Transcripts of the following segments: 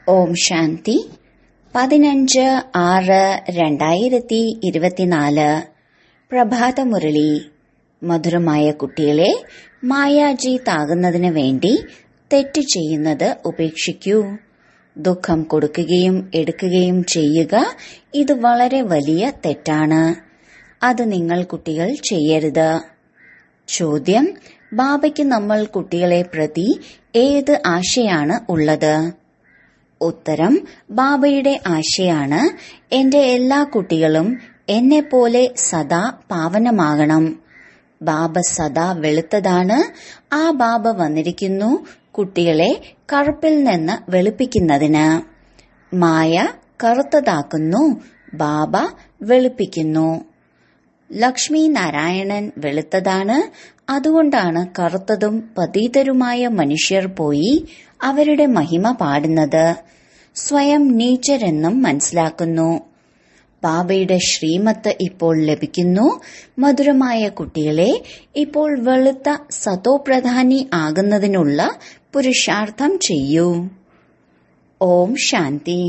ഓം ശാന്തി പതിനഞ്ച് ആറ് രണ്ടായിരത്തി ഇരുപത്തിനാല് പ്രഭാതമുരളി മധുരമായ കുട്ടികളെ മായാജീത്താകുന്നതിന് വേണ്ടി തെറ്റ് ചെയ്യുന്നത് ഉപേക്ഷിക്കൂ ദുഃഖം കൊടുക്കുകയും എടുക്കുകയും ചെയ്യുക ഇത് വളരെ വലിയ തെറ്റാണ് അത് നിങ്ങൾ കുട്ടികൾ ചെയ്യരുത് ചോദ്യം ബാബയ്ക്ക് നമ്മൾ കുട്ടികളെ പ്രതി ഏത് ആശയാണ് ഉള്ളത് ഉത്തരം ബാബയുടെ ആശയാണ് എന്റെ എല്ലാ കുട്ടികളും എന്നെ പോലെ സദാ പാവനമാകണം ബാബ സദാ വെളുത്തതാണ് ആ ബാബ വന്നിരിക്കുന്നു കുട്ടികളെ കറുപ്പിൽ നിന്ന് വെളുപ്പിക്കുന്നതിന് മായ കറുത്തതാക്കുന്നു ബാബ വെളുപ്പിക്കുന്നു ലക്ഷ്മി നാരായണൻ വെളുത്തതാണ് അതുകൊണ്ടാണ് കറുത്തതും പതീതരുമായ മനുഷ്യർ പോയി അവരുടെ മഹിമ പാടുന്നത് സ്വയം നീച്ചരെന്നും മനസ്സിലാക്കുന്നു ബാബയുടെ ശ്രീമത്ത് ഇപ്പോൾ ലഭിക്കുന്നു മധുരമായ കുട്ടികളെ ഇപ്പോൾ വെളുത്ത സതോപ്രധാനി ആകുന്നതിനുള്ള പുരുഷാർത്ഥം ചെയ്യൂ ഓം ശാന്തി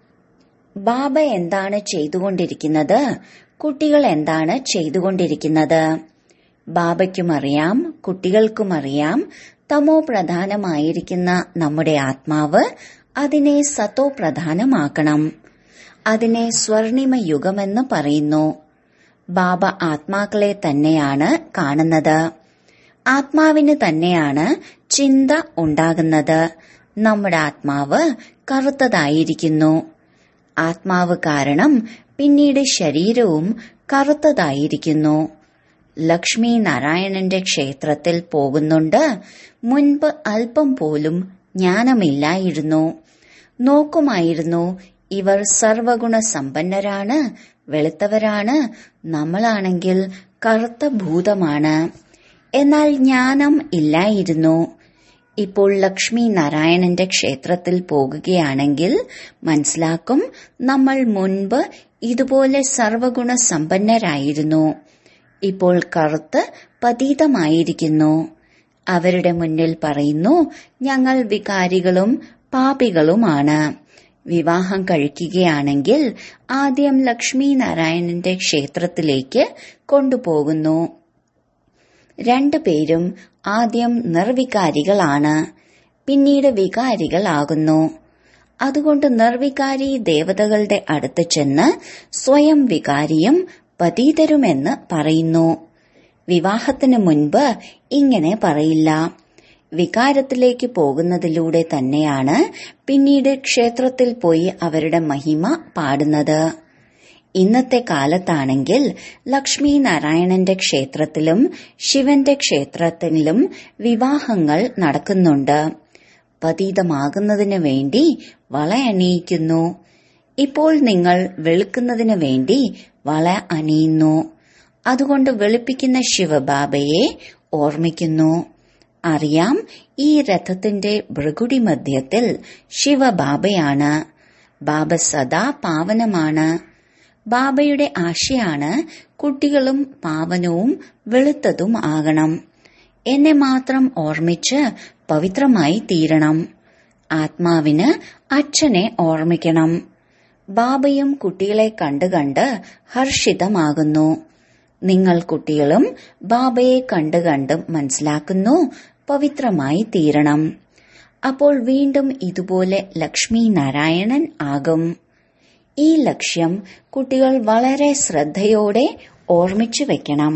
ബാബ എന്താണ് ചെയ്തുകൊണ്ടിരിക്കുന്നത് കുട്ടികൾ എന്താണ് ചെയ്തുകൊണ്ടിരിക്കുന്നത് ബാബയ്ക്കും അറിയാം കുട്ടികൾക്കും അറിയാം തമോ പ്രധാനമായിരിക്കുന്ന നമ്മുടെ ആത്മാവ് അതിനെ സത്തോ പ്രധാനമാക്കണം അതിനെ സ്വർണിമ യുഗമെന്ന് പറയുന്നു ബാബ ആത്മാക്കളെ തന്നെയാണ് കാണുന്നത് ആത്മാവിന് തന്നെയാണ് ചിന്ത ഉണ്ടാകുന്നത് നമ്മുടെ ആത്മാവ് കറുത്തതായിരിക്കുന്നു ആത്മാവ് കാരണം പിന്നീട് ശരീരവും കറുത്തതായിരിക്കുന്നു ലക്ഷ്മി നാരായണന്റെ ക്ഷേത്രത്തിൽ പോകുന്നുണ്ട് മുൻപ് അല്പം പോലും ജ്ഞാനമില്ലായിരുന്നു നോക്കുമായിരുന്നു ഇവർ സർവഗുണ സമ്പന്നരാണ് വെളുത്തവരാണ് നമ്മളാണെങ്കിൽ കറുത്ത ഭൂതമാണ് എന്നാൽ ജ്ഞാനം ഇല്ലായിരുന്നു ഇപ്പോൾ ലക്ഷ്മി നാരായണന്റെ ക്ഷേത്രത്തിൽ പോകുകയാണെങ്കിൽ മനസ്സിലാക്കും നമ്മൾ മുൻപ് ഇതുപോലെ സർവഗുണ സമ്പന്നരായിരുന്നു ഇപ്പോൾ കറുത്ത് പതീതമായിരിക്കുന്നു അവരുടെ മുന്നിൽ പറയുന്നു ഞങ്ങൾ വികാരികളും പാപികളുമാണ് വിവാഹം കഴിക്കുകയാണെങ്കിൽ ആദ്യം ലക്ഷ്മി നാരായണന്റെ ക്ഷേത്രത്തിലേക്ക് കൊണ്ടുപോകുന്നു രണ്ടുപേരും ആദ്യം നിർവികാരികളാണ് പിന്നീട് വികാരികളാകുന്നു അതുകൊണ്ട് നിർവികാരി ദേവതകളുടെ അടുത്ത് ചെന്ന് സ്വയം വികാരിയും പതീതരുമെന്ന് പറയുന്നു വിവാഹത്തിന് മുൻപ് ഇങ്ങനെ പറയില്ല വികാരത്തിലേക്ക് പോകുന്നതിലൂടെ തന്നെയാണ് പിന്നീട് ക്ഷേത്രത്തിൽ പോയി അവരുടെ മഹിമ പാടുന്നത് ഇന്നത്തെ കാലത്താണെങ്കിൽ ലക്ഷ്മി നാരായണന്റെ ക്ഷേത്രത്തിലും ശിവന്റെ ക്ഷേത്രത്തിലും വിവാഹങ്ങൾ നടക്കുന്നുണ്ട് പതീതമാകുന്നതിന് വേണ്ടി വള അണിയിക്കുന്നു ഇപ്പോൾ നിങ്ങൾ വെളുക്കുന്നതിന് വേണ്ടി വള അണിയുന്നു അതുകൊണ്ട് വെളുപ്പിക്കുന്ന ശിവബാബയെ ഓർമ്മിക്കുന്നു അറിയാം ഈ രഥത്തിന്റെ ഭൃഗുടി മധ്യത്തിൽ ശിവബാബയാണ് ബാബ സദാ പാവനമാണ് ബാബയുടെ ആശയാണ് കുട്ടികളും പാവനവും വെളുത്തതും ആകണം എന്നെ മാത്രം ഓർമ്മിച്ച് പവിത്രമായി തീരണം ആത്മാവിന് അച്ഛനെ ഓർമ്മിക്കണം ബാബയും കുട്ടികളെ കണ്ട് കണ്ട് ഹർഷിതമാകുന്നു നിങ്ങൾ കുട്ടികളും ബാബയെ കണ്ട് കണ്ട് മനസ്സിലാക്കുന്നു പവിത്രമായി തീരണം അപ്പോൾ വീണ്ടും ഇതുപോലെ ലക്ഷ്മി നാരായണൻ ആകും ഈ ലക്ഷ്യം കുട്ടികൾ വളരെ ശ്രദ്ധയോടെ ഓർമ്മിച്ചു വെക്കണം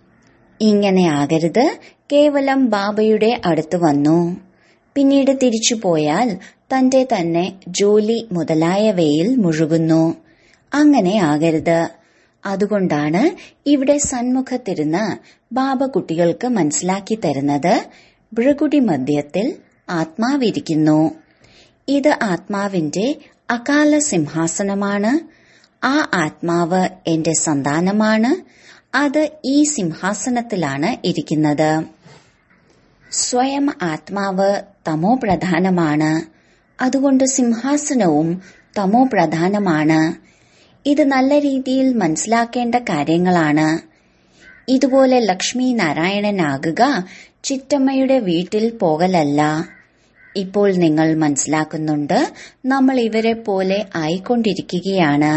ഇങ്ങനെ ആകരുത് കേവലം ബാബയുടെ അടുത്ത് വന്നു പിന്നീട് തിരിച്ചു പോയാൽ തന്റെ തന്നെ ജോലി മുതലായവയിൽ മുഴുകുന്നു അങ്ങനെ ആകരുത് അതുകൊണ്ടാണ് ഇവിടെ സന്മുഖത്തിരുന്ന് ബാബ കുട്ടികൾക്ക് മനസ്സിലാക്കി തരുന്നത് ഭൃഗുടി മധ്യത്തിൽ ആത്മാവിരിക്കുന്നു ഇത് ആത്മാവിന്റെ അകാല സിംഹാസനമാണ് ആ ആത്മാവ് എന്റെ സന്താനമാണ് അത് ഈ സിംഹാസനത്തിലാണ് ഇരിക്കുന്നത് സ്വയം ആത്മാവ് തമോ പ്രധാനമാണ് അതുകൊണ്ട് സിംഹാസനവും തമോ പ്രധാനമാണ് ഇത് നല്ല രീതിയിൽ മനസ്സിലാക്കേണ്ട കാര്യങ്ങളാണ് ഇതുപോലെ ലക്ഷ്മി നാരായണനാകുക ചിറ്റമ്മയുടെ വീട്ടിൽ പോകലല്ല ഇപ്പോൾ നിങ്ങൾ മനസ്സിലാക്കുന്നുണ്ട് നമ്മൾ ഇവരെ പോലെ ആയിക്കൊണ്ടിരിക്കുകയാണ്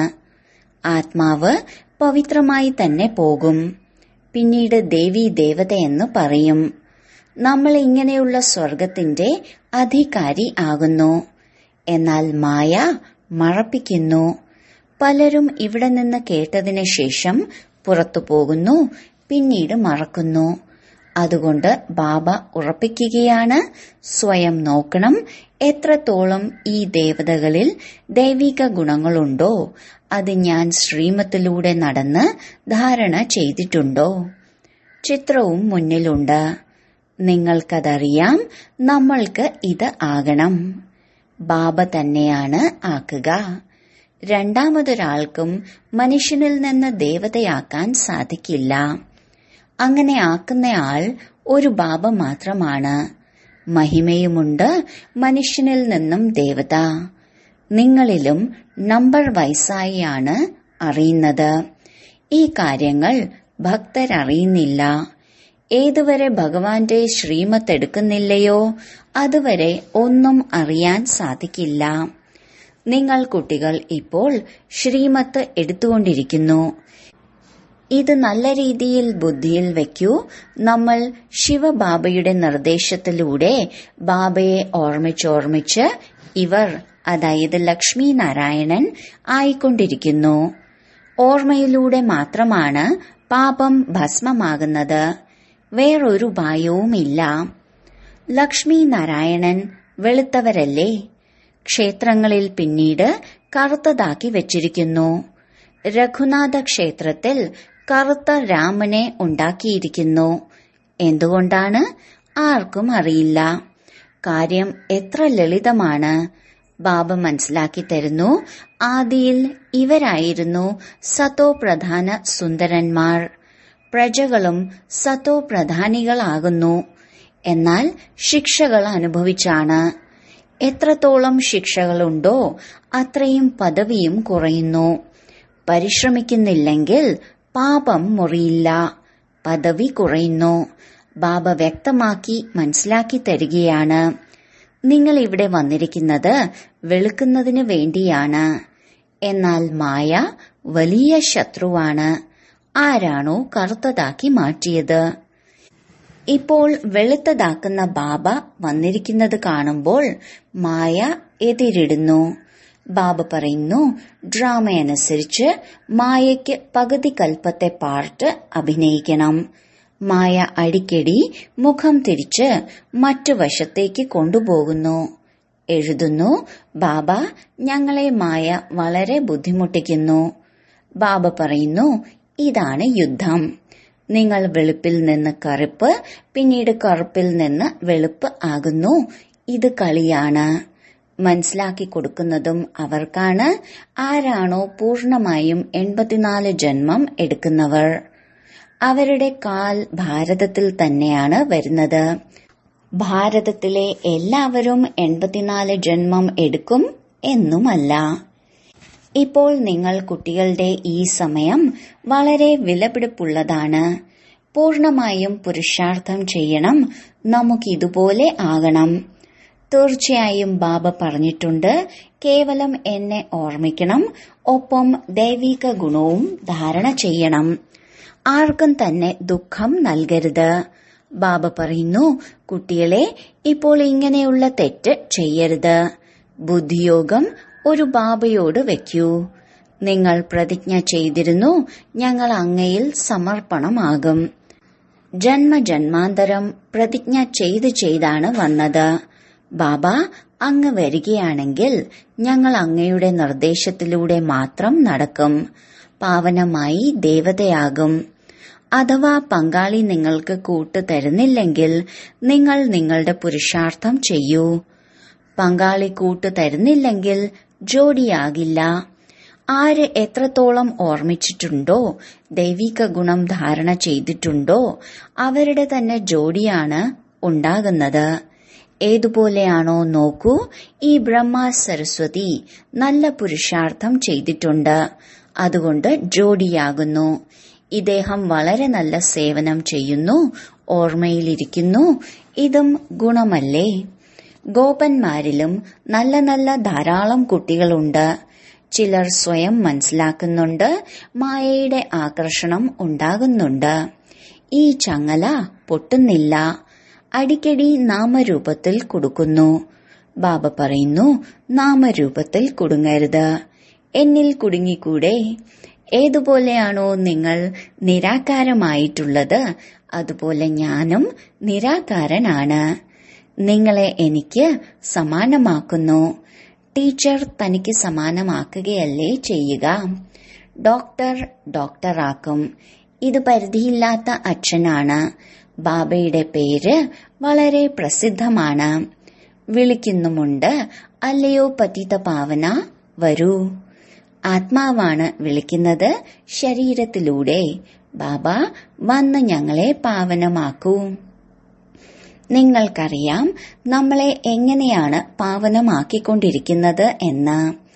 ആത്മാവ് പവിത്രമായി തന്നെ പോകും പിന്നീട് ദേവി ദേവതയെന്ന് പറയും നമ്മൾ ഇങ്ങനെയുള്ള സ്വർഗത്തിന്റെ അധികാരി ആകുന്നു എന്നാൽ മായ മറപ്പിക്കുന്നു പലരും ഇവിടെ നിന്ന് കേട്ടതിന് ശേഷം പുറത്തു പോകുന്നു പിന്നീട് മറക്കുന്നു അതുകൊണ്ട് ബാബ ഉറപ്പിക്കുകയാണ് സ്വയം നോക്കണം എത്രത്തോളം ഈ ദേവതകളിൽ ദൈവിക ഗുണങ്ങളുണ്ടോ അത് ഞാൻ ശ്രീമത്തിലൂടെ നടന്ന് ധാരണ ചെയ്തിട്ടുണ്ടോ ചിത്രവും മുന്നിലുണ്ട് നിങ്ങൾക്കതറിയാം നമ്മൾക്ക് ഇത് ആകണം ബാബ തന്നെയാണ് ആക്കുക രണ്ടാമതൊരാൾക്കും മനുഷ്യനിൽ നിന്ന് ദേവതയാക്കാൻ സാധിക്കില്ല അങ്ങനെ ആക്കുന്നയാൾ ഒരു ബാബ മാത്രമാണ് മഹിമയുമുണ്ട് മനുഷ്യനിൽ നിന്നും ദേവത നിങ്ങളിലും നമ്പർ വയസ്സായിയാണ് അറിയുന്നത് ഈ കാര്യങ്ങൾ ഭക്തരറിയുന്നില്ല ഏതുവരെ ഭഗവാന്റെ ശ്രീമത്ത് എടുക്കുന്നില്ലയോ അതുവരെ ഒന്നും അറിയാൻ സാധിക്കില്ല നിങ്ങൾ കുട്ടികൾ ഇപ്പോൾ ശ്രീമത്ത് എടുത്തുകൊണ്ടിരിക്കുന്നു ഇത് നല്ല രീതിയിൽ ബുദ്ധിയിൽ വെക്കൂ നമ്മൾ ശിവബാബയുടെ നിർദ്ദേശത്തിലൂടെ ബാബയെ ഓർമ്മിച്ചോർമ്മിച്ച് ഇവർ അതായത് ലക്ഷ്മി നാരായണൻ ആയിക്കൊണ്ടിരിക്കുന്നു ഓർമ്മയിലൂടെ മാത്രമാണ് പാപം ഭസ്മമാകുന്നത് വേറൊരു ഉപായവുമില്ല ലക്ഷ്മി നാരായണൻ വെളുത്തവരല്ലേ ക്ഷേത്രങ്ങളിൽ പിന്നീട് കറുത്തതാക്കി വെച്ചിരിക്കുന്നു രഘുനാഥ ക്ഷേത്രത്തിൽ കറുത്ത രാമനെ ഉണ്ടാക്കിയിരിക്കുന്നു എന്തുകൊണ്ടാണ് ആർക്കും അറിയില്ല കാര്യം എത്ര ലളിതമാണ് ബാബ മനസ്സിലാക്കി തരുന്നു ആദിയിൽ ഇവരായിരുന്നു സതോ പ്രധാന സുന്ദരന്മാർ പ്രജകളും സതോ പ്രധാനികളാകുന്നു എന്നാൽ ശിക്ഷകൾ അനുഭവിച്ചാണ് എത്രത്തോളം ശിക്ഷകളുണ്ടോ അത്രയും പദവിയും കുറയുന്നു പരിശ്രമിക്കുന്നില്ലെങ്കിൽ പാപം മുറിയില്ല പദവി കുറയുന്നു ബാബ വ്യക്തമാക്കി മനസ്സിലാക്കി തരികയാണ് നിങ്ങൾ ഇവിടെ വന്നിരിക്കുന്നത് വെളുക്കുന്നതിന് വേണ്ടിയാണ് എന്നാൽ മായ വലിയ ശത്രുവാണ് ആരാണോ കറുത്തതാക്കി മാറ്റിയത് ഇപ്പോൾ വെളുത്തതാക്കുന്ന ബാബ വന്നിരിക്കുന്നത് കാണുമ്പോൾ മായ എതിരിടുന്നു ബാബ പറയുന്നു ഡ്രാമയനുസരിച്ച് മായയ്ക്ക് പകുതി കൽപ്പത്തെ പാർട്ട് അഭിനയിക്കണം മായ അടിക്കടി മുഖം തിരിച്ച് മറ്റു വശത്തേക്ക് കൊണ്ടുപോകുന്നു എഴുതുന്നു ബാബ ഞങ്ങളെ മായ വളരെ ബുദ്ധിമുട്ടിക്കുന്നു ബാബ പറയുന്നു ഇതാണ് യുദ്ധം നിങ്ങൾ വെളുപ്പിൽ നിന്ന് കറുപ്പ് പിന്നീട് കറുപ്പിൽ നിന്ന് വെളുപ്പ് ആകുന്നു ഇത് കളിയാണ് മനസ്സിലാക്കി കൊടുക്കുന്നതും അവർക്കാണ് ആരാണോ പൂർണമായും എൺപത്തിനാല് ജന്മം എടുക്കുന്നവർ അവരുടെ കാൽ ഭാരതത്തിൽ തന്നെയാണ് വരുന്നത് ഭാരതത്തിലെ എല്ലാവരും എൺപത്തിനാല് ജന്മം എടുക്കും എന്നുമല്ല ഇപ്പോൾ നിങ്ങൾ കുട്ടികളുടെ ഈ സമയം വളരെ വിലപിടിപ്പുള്ളതാണ് പൂർണമായും പുരുഷാർത്ഥം ചെയ്യണം നമുക്കിതുപോലെ ആകണം തീർച്ചയായും ബാബ പറഞ്ഞിട്ടുണ്ട് കേവലം എന്നെ ഓർമ്മിക്കണം ഒപ്പം ദൈവിക ഗുണവും ധാരണ ചെയ്യണം ആർക്കും തന്നെ ദുഃഖം നൽകരുത് ബാബ പറയുന്നു കുട്ടികളെ ഇപ്പോൾ ഇങ്ങനെയുള്ള തെറ്റ് ചെയ്യരുത് ബുദ്ധിയോഗം ഒരു ബാബയോട് വെക്കൂ നിങ്ങൾ പ്രതിജ്ഞ ചെയ്തിരുന്നു ഞങ്ങൾ അങ്ങയിൽ സമർപ്പണമാകും ജന്മജന്മാന്തരം പ്രതിജ്ഞ ചെയ്ത് ചെയ്താണ് വന്നത് ബാബ അങ്ങ് വരികയാണെങ്കിൽ ഞങ്ങൾ അങ്ങയുടെ നിർദ്ദേശത്തിലൂടെ മാത്രം നടക്കും പാവനമായി ദേവതയാകും അഥവാ പങ്കാളി നിങ്ങൾക്ക് കൂട്ട് തരുന്നില്ലെങ്കിൽ നിങ്ങൾ നിങ്ങളുടെ പുരുഷാർത്ഥം ചെയ്യൂ പങ്കാളി കൂട്ട് തരുന്നില്ലെങ്കിൽ ജോഡിയാകില്ല ആര് എത്രത്തോളം ഓർമ്മിച്ചിട്ടുണ്ടോ ദൈവിക ഗുണം ധാരണ ചെയ്തിട്ടുണ്ടോ അവരുടെ തന്നെ ജോഡിയാണ് ഉണ്ടാകുന്നത് ഏതുപോലെയാണോ നോക്കൂ ഈ ബ്രഹ്മ സരസ്വതി നല്ല പുരുഷാർത്ഥം ചെയ്തിട്ടുണ്ട് അതുകൊണ്ട് ജോഡിയാകുന്നു ഇദ്ദേഹം വളരെ നല്ല സേവനം ചെയ്യുന്നു ഓർമ്മയിലിരിക്കുന്നു ഇതും ഗുണമല്ലേ ഗോപന്മാരിലും നല്ല നല്ല ധാരാളം കുട്ടികളുണ്ട് ചിലർ സ്വയം മനസ്സിലാക്കുന്നുണ്ട് മായയുടെ ആകർഷണം ഉണ്ടാകുന്നുണ്ട് ഈ ചങ്ങല പൊട്ടുന്നില്ല അടിക്കടി നാമരൂപത്തിൽ കൊടുക്കുന്നു ബാബ പറയുന്നു നാമരൂപത്തിൽ കുടുങ്ങരുത് എന്നിൽ കുടുങ്ങിക്കൂടെ ഏതുപോലെയാണോ നിങ്ങൾ നിരാകാരമായിട്ടുള്ളത് അതുപോലെ ഞാനും നിരാകാരനാണ് നിങ്ങളെ എനിക്ക് സമാനമാക്കുന്നു ടീച്ചർ തനിക്ക് സമാനമാക്കുകയല്ലേ ചെയ്യുക ഡോക്ടർ ഡോക്ടറാക്കും ഇത് പരിധിയില്ലാത്ത അച്ഛനാണ് ബാബയുടെ പേര് വളരെ പ്രസിദ്ധമാണ് വിളിക്കുന്നുമുണ്ട് അല്ലയോ പതിത പാവന വരൂ ആത്മാവാണ് വിളിക്കുന്നത് ശരീരത്തിലൂടെ ബാബ വന്ന് ഞങ്ങളെ പാവനമാക്കൂ നിങ്ങൾക്കറിയാം നമ്മളെ എങ്ങനെയാണ് പാവനമാക്കിക്കൊണ്ടിരിക്കുന്നത് എന്ന്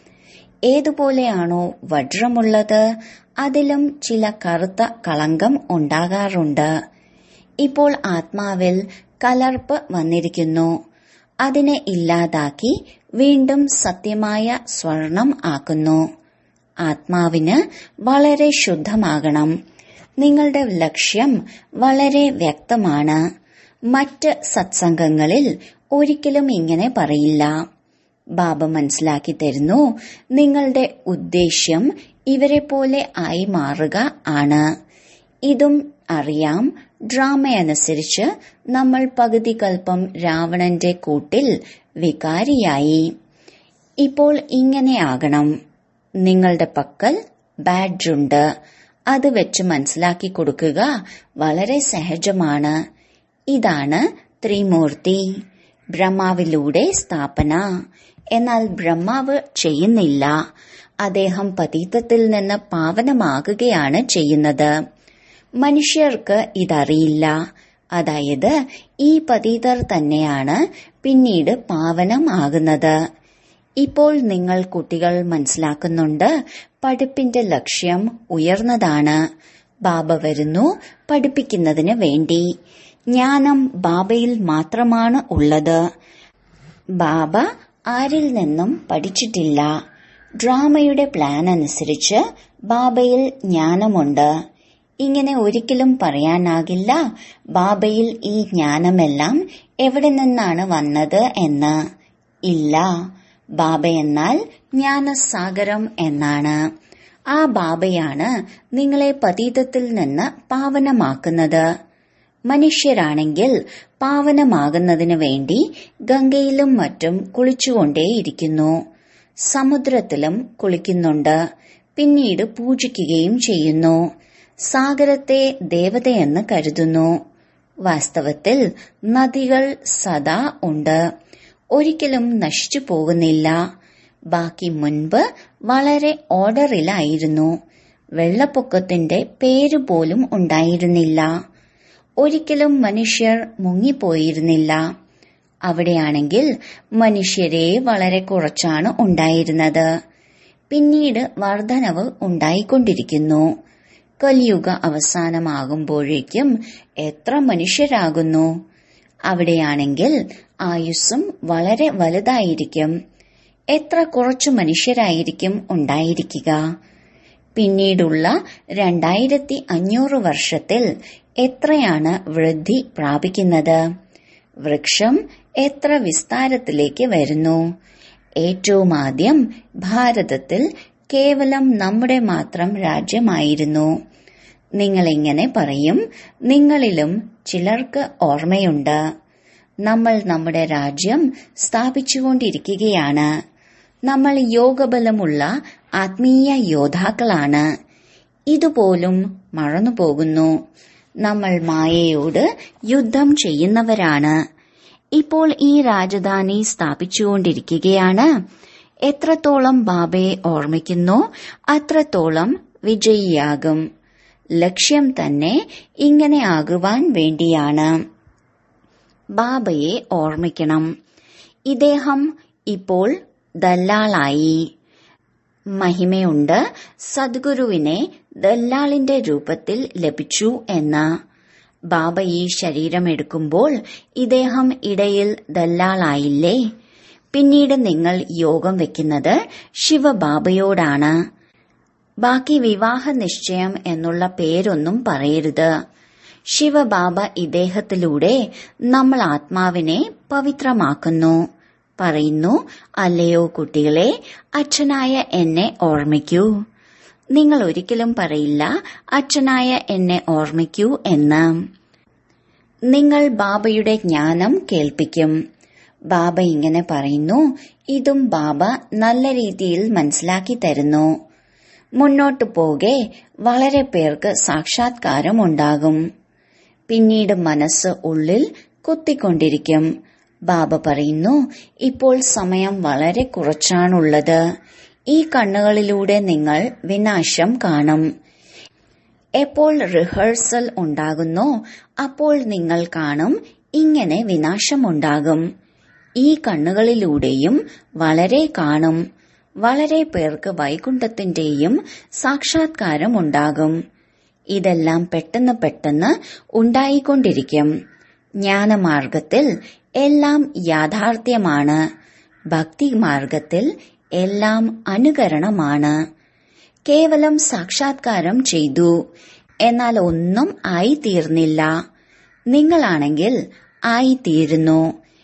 ഏതുപോലെയാണോ വജ്രമുള്ളത് അതിലും ചില കറുത്ത കളങ്കം ഉണ്ടാകാറുണ്ട് ഇപ്പോൾ ആത്മാവിൽ കലർപ്പ് വന്നിരിക്കുന്നു അതിനെ ഇല്ലാതാക്കി വീണ്ടും സത്യമായ സ്വർണം ആക്കുന്നു ആത്മാവിന് വളരെ ശുദ്ധമാകണം നിങ്ങളുടെ ലക്ഷ്യം വളരെ വ്യക്തമാണ് മറ്റ് സത്സംഗങ്ങളിൽ ഒരിക്കലും ഇങ്ങനെ പറയില്ല ബാബ മനസ്സിലാക്കി തരുന്നു നിങ്ങളുടെ ഉദ്ദേശ്യം ഇവരെ പോലെ ആയി മാറുക ആണ് ഇതും അറിയാം ഡ്രാമയനുസരിച്ച് നമ്മൾ പകുതി കൽപ്പം രാവണന്റെ കൂട്ടിൽ വികാരിയായി ഇപ്പോൾ ഇങ്ങനെയാകണം നിങ്ങളുടെ പക്കൽ ബാഡ്ജുണ്ട് അത് വെച്ച് മനസ്സിലാക്കി കൊടുക്കുക വളരെ സഹജമാണ് ഇതാണ് ത്രിമൂർത്തി ബ്രഹ്മാവിലൂടെ സ്ഥാപന എന്നാൽ ബ്രഹ്മാവ് ചെയ്യുന്നില്ല അദ്ദേഹം പതീതത്തിൽ നിന്ന് പാവനമാകുകയാണ് ചെയ്യുന്നത് മനുഷ്യർക്ക് ഇതറിയില്ല അതായത് ഈ പതീതർ തന്നെയാണ് പിന്നീട് പാവനമാകുന്നത് ഇപ്പോൾ നിങ്ങൾ കുട്ടികൾ മനസ്സിലാക്കുന്നുണ്ട് പഠിപ്പിന്റെ ലക്ഷ്യം ഉയർന്നതാണ് ബാബ വരുന്നു പഠിപ്പിക്കുന്നതിന് വേണ്ടി ജ്ഞാനം ബാബയിൽ മാത്രമാണ് ഉള്ളത് ബാബ ആരിൽ നിന്നും പഠിച്ചിട്ടില്ല ഡ്രാമയുടെ പ്ലാൻ അനുസരിച്ച് ബാബയിൽ ജ്ഞാനമുണ്ട് ഇങ്ങനെ ഒരിക്കലും പറയാനാകില്ല ബാബയിൽ ഈ ജ്ഞാനമെല്ലാം എവിടെ നിന്നാണ് വന്നത് എന്ന് ഇല്ല ബാബ എന്നാൽ ജ്ഞാനസാഗരം എന്നാണ് ആ ബാബയാണ് നിങ്ങളെ പതീതത്തിൽ നിന്ന് പാവനമാക്കുന്നത് മനുഷ്യരാണെങ്കിൽ പാവനമാകുന്നതിന് വേണ്ടി ഗംഗയിലും മറ്റും കുളിച്ചുകൊണ്ടേയിരിക്കുന്നു സമുദ്രത്തിലും കുളിക്കുന്നുണ്ട് പിന്നീട് പൂജിക്കുകയും ചെയ്യുന്നു സാഗരത്തെ ദേവതയെന്ന് കരുതുന്നു വാസ്തവത്തിൽ നദികൾ സദാ ഉണ്ട് ഒരിക്കലും നശിച്ചു പോകുന്നില്ല ബാക്കി മുൻപ് വളരെ ഓർഡറിലായിരുന്നു വെള്ളപ്പൊക്കത്തിന്റെ പേര് പോലും ഉണ്ടായിരുന്നില്ല ഒരിക്കലും മനുഷ്യർ മുങ്ങിപ്പോയിരുന്നില്ല അവിടെയാണെങ്കിൽ മനുഷ്യരെ വളരെ കുറച്ചാണ് ഉണ്ടായിരുന്നത് പിന്നീട് വർധനവ് ഉണ്ടായിക്കൊണ്ടിരിക്കുന്നു കലിയുഗ അവസാനമാകുമ്പോഴേക്കും എത്ര മനുഷ്യരാകുന്നു അവിടെയാണെങ്കിൽ ആയുസ്സും വളരെ വലുതായിരിക്കും എത്ര കുറച്ചു മനുഷ്യരായിരിക്കും ഉണ്ടായിരിക്കുക പിന്നീടുള്ള രണ്ടായിരത്തി അഞ്ഞൂറ് വർഷത്തിൽ എത്രയാണ് വൃദ്ധി പ്രാപിക്കുന്നത് വൃക്ഷം എത്ര വിസ്താരത്തിലേക്ക് വരുന്നു ഏറ്റവും ആദ്യം ഭാരതത്തിൽ കേവലം നമ്മുടെ മാത്രം രാജ്യമായിരുന്നു നിങ്ങളിങ്ങനെ പറയും നിങ്ങളിലും ചിലർക്ക് ഓർമ്മയുണ്ട് നമ്മൾ നമ്മുടെ രാജ്യം സ്ഥാപിച്ചുകൊണ്ടിരിക്കുകയാണ് നമ്മൾ യോഗബലമുള്ള ആത്മീയ യോദ്ധാക്കളാണ് ഇതുപോലും മറന്നുപോകുന്നു നമ്മൾ മായയോട് യുദ്ധം ചെയ്യുന്നവരാണ് ഇപ്പോൾ ഈ രാജധാനി സ്ഥാപിച്ചുകൊണ്ടിരിക്കുകയാണ് എത്രത്തോളം ബാബയെ ഓർമ്മിക്കുന്നോ അത്രത്തോളം വിജയിയാകും ലക്ഷ്യം തന്നെ ഇങ്ങനെ ആകുവാൻ വേണ്ടിയാണ് ബാബയെ ഓർമ്മിക്കണം ഇദ്ദേഹം ഇപ്പോൾ ദല്ലാളായി മഹിമയുണ്ട് സദ്ഗുരുവിനെ ദല്ലാളിന്റെ രൂപത്തിൽ ലഭിച്ചു എന്ന് ബാബ ഈ ശരീരമെടുക്കുമ്പോൾ ഇദ്ദേഹം ഇടയിൽ ദല്ലാളായില്ലേ പിന്നീട് നിങ്ങൾ യോഗം വെക്കുന്നത് ശിവബാബയോടാണ് ബാക്കി വിവാഹ നിശ്ചയം എന്നുള്ള പേരൊന്നും പറയരുത് ശിവബാബ ഇദ്ദേഹത്തിലൂടെ നമ്മൾ ആത്മാവിനെ പവിത്രമാക്കുന്നു പറയുന്നു അല്ലയോ കുട്ടികളെ അച്ഛനായ എന്നെ ഓർമ്മിക്കൂ നിങ്ങൾ ഒരിക്കലും പറയില്ല അച്ഛനായ എന്നെ ഓർമ്മിക്കൂ എന്ന് നിങ്ങൾ ബാബയുടെ ജ്ഞാനം കേൾപ്പിക്കും ബാബ ഇങ്ങനെ പറയുന്നു ഇതും ബാബ നല്ല രീതിയിൽ മനസ്സിലാക്കി തരുന്നു മുന്നോട്ടു പോകെ വളരെ പേർക്ക് സാക്ഷാത്കാരം ഉണ്ടാകും പിന്നീട് മനസ്സ് ഉള്ളിൽ കുത്തിക്കൊണ്ടിരിക്കും ബാബ പറയുന്നു ഇപ്പോൾ സമയം വളരെ കുറച്ചാണുള്ളത് ഈ കണ്ണുകളിലൂടെ നിങ്ങൾ വിനാശം കാണും എപ്പോൾ റിഹേഴ്സൽ ഉണ്ടാകുന്നോ അപ്പോൾ നിങ്ങൾ കാണും ഇങ്ങനെ വിനാശമുണ്ടാകും ഈ കണ്ണുകളിലൂടെയും വളരെ കാണും വളരെ പേർക്ക് വൈകുണ്ഠത്തിന്റെയും സാക്ഷാത്കാരം ഉണ്ടാകും ഇതെല്ലാം പെട്ടെന്ന് പെട്ടെന്ന് ഉണ്ടായിക്കൊണ്ടിരിക്കും ജ്ഞാനമാർഗത്തിൽ എല്ലാം യാഥാർത്ഥ്യമാണ് ഭക്തി മാർഗത്തിൽ എല്ലാം അനുകരണമാണ് കേവലം സാക്ഷാത്കാരം ചെയ്തു എന്നാൽ ഒന്നും ആയിത്തീർന്നില്ല നിങ്ങളാണെങ്കിൽ ആയിത്തീരുന്നു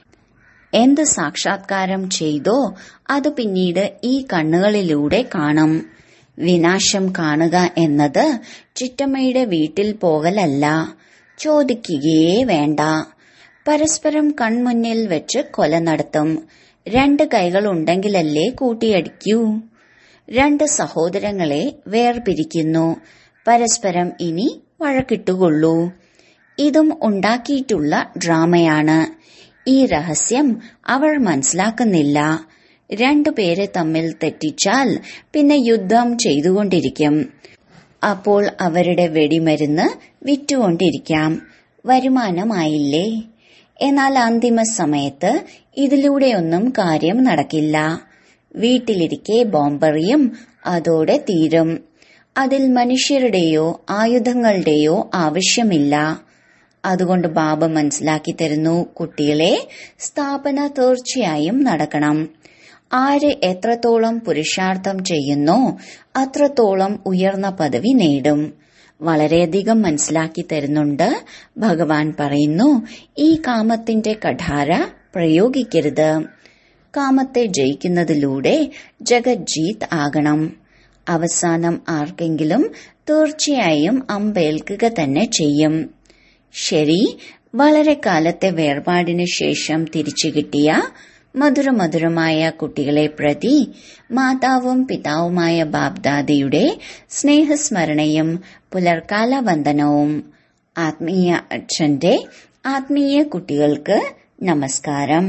എന്ത് സാക്ഷാത്കാരം ചെയ്തോ അത് പിന്നീട് ഈ കണ്ണുകളിലൂടെ കാണും വിനാശം കാണുക എന്നത് ചിറ്റമ്മയുടെ വീട്ടിൽ പോകലല്ല ചോദിക്കുകയേ വേണ്ട പരസ്പരം കൺമുന്നിൽ വെച്ച് കൊല നടത്തും രണ്ട് കൈകൾ ഉണ്ടെങ്കിലല്ലേ കൂട്ടിയടിക്കൂ രണ്ട് സഹോദരങ്ങളെ വേർപിരിക്കുന്നു പരസ്പരം ഇനി വഴക്കിട്ടുകൊള്ളൂ ഇതും ഉണ്ടാക്കിയിട്ടുള്ള ഡ്രാമയാണ് ഈ രഹസ്യം അവർ മനസ്സിലാക്കുന്നില്ല രണ്ടുപേരെ തമ്മിൽ തെറ്റിച്ചാൽ പിന്നെ യുദ്ധം ചെയ്തുകൊണ്ടിരിക്കും അപ്പോൾ അവരുടെ വെടിമരുന്ന് വിറ്റുകൊണ്ടിരിക്കാം വരുമാനമായില്ലേ എന്നാൽ അന്തിമ സമയത്ത് ഇതിലൂടെയൊന്നും കാര്യം നടക്കില്ല വീട്ടിലിരിക്കെ ബോംബെറിയും അതോടെ തീരും അതിൽ മനുഷ്യരുടെയോ ആയുധങ്ങളുടെയോ ആവശ്യമില്ല അതുകൊണ്ട് ബാബ മനസ്സിലാക്കി തരുന്നു കുട്ടികളെ സ്ഥാപന തീർച്ചയായും നടക്കണം ആര് എത്രത്തോളം പുരുഷാർത്ഥം ചെയ്യുന്നോ അത്രത്തോളം ഉയർന്ന പദവി നേടും വളരെയധികം മനസ്സിലാക്കി തരുന്നുണ്ട് ഭഗവാൻ പറയുന്നു ഈ കാമത്തിന്റെ കഠാര പ്രയോഗിക്കരുത് കാമത്തെ ജയിക്കുന്നതിലൂടെ ജഗജ്ജീത് ആകണം അവസാനം ആർക്കെങ്കിലും തീർച്ചയായും അമ്പേൽക്കുക തന്നെ ചെയ്യും ശരി വളരെ കാലത്തെ വേർപാടിനു ശേഷം തിരിച്ചു കിട്ടിയ മധുരമധുരമായ കുട്ടികളെ പ്രതി മാതാവും പിതാവുമായ ബാബ്ദാദയുടെ സ്നേഹസ്മരണയും പുലർക്കാല വന്ദനവും ആത്മീയ അച്ഛന്റെ ആത്മീയ കുട്ടികൾക്ക് നമസ്കാരം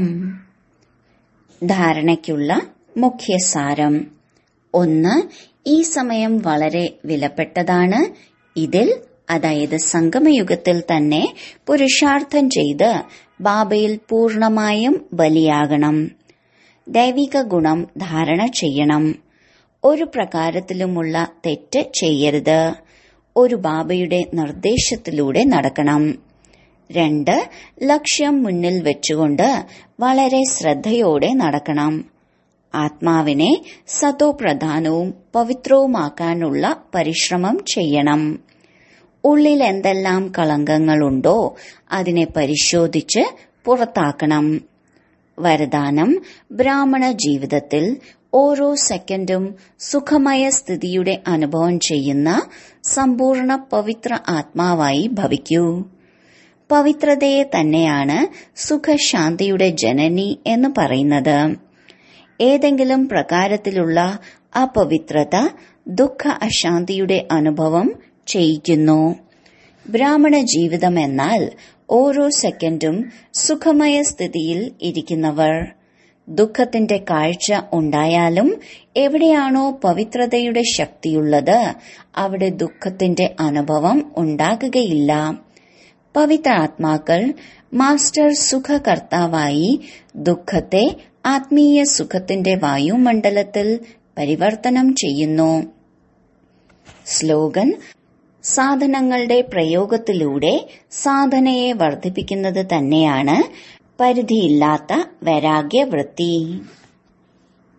ധാരണയ്ക്കുള്ള മുഖ്യസാരം ഒന്ന് ഈ സമയം വളരെ വിലപ്പെട്ടതാണ് ഇതിൽ അതായത് സംഗമയുഗത്തിൽ തന്നെ പുരുഷാർത്ഥം ചെയ്ത് ബാബയിൽ പൂർണമായും ബലിയാകണം ദൈവിക ഗുണം ധാരണ ചെയ്യണം ഒരു പ്രകാരത്തിലുമുള്ള തെറ്റ് ചെയ്യരുത് ഒരു ബാബയുടെ നിർദ്ദേശത്തിലൂടെ നടക്കണം രണ്ട് ലക്ഷ്യം മുന്നിൽ വെച്ചുകൊണ്ട് വളരെ ശ്രദ്ധയോടെ നടക്കണം ആത്മാവിനെ സതോപ്രധാനവും പവിത്രവുമാക്കാനുള്ള പരിശ്രമം ചെയ്യണം ഉള്ളിൽ എന്തെല്ലാം കളങ്കങ്ങളുണ്ടോ അതിനെ പരിശോധിച്ച് പുറത്താക്കണം വരദാനം ബ്രാഹ്മണ ജീവിതത്തിൽ ഓരോ സെക്കൻഡും സുഖമയ സ്ഥിതിയുടെ അനുഭവം ചെയ്യുന്ന സമ്പൂർണ്ണ പവിത്ര ആത്മാവായി ഭവിക്കൂ പവിത്രതയെ തന്നെയാണ് സുഖശാന്തിയുടെ ജനനി എന്ന് പറയുന്നത് ഏതെങ്കിലും പ്രകാരത്തിലുള്ള അപവിത്രത ദുഃഖ അശാന്തിയുടെ അനുഭവം ചെയ്യിക്കുന്നു ബ്രാഹ്മണ ജീവിതം എന്നാൽ ഓരോ സെക്കൻഡും സുഖമയ സ്ഥിതിയിൽ ഇരിക്കുന്നവർ ദുഃഖത്തിന്റെ കാഴ്ച ഉണ്ടായാലും എവിടെയാണോ പവിത്രതയുടെ ശക്തിയുള്ളത് അവിടെ ദുഃഖത്തിന്റെ അനുഭവം ഉണ്ടാകുകയില്ല പവിത്ര ആത്മാക്കൾ മാസ്റ്റർ സുഖകർത്താവായി ദുഃഖത്തെ ആത്മീയ സുഖത്തിന്റെ വായുമണ്ഡലത്തിൽ പരിവർത്തനം ചെയ്യുന്നു സ്ലോഗൻ സാധനങ്ങളുടെ പ്രയോഗത്തിലൂടെ സാധനയെ വർദ്ധിപ്പിക്കുന്നത് തന്നെയാണ് പരിധിയില്ലാത്ത വൈരാഗ്യവൃത്തി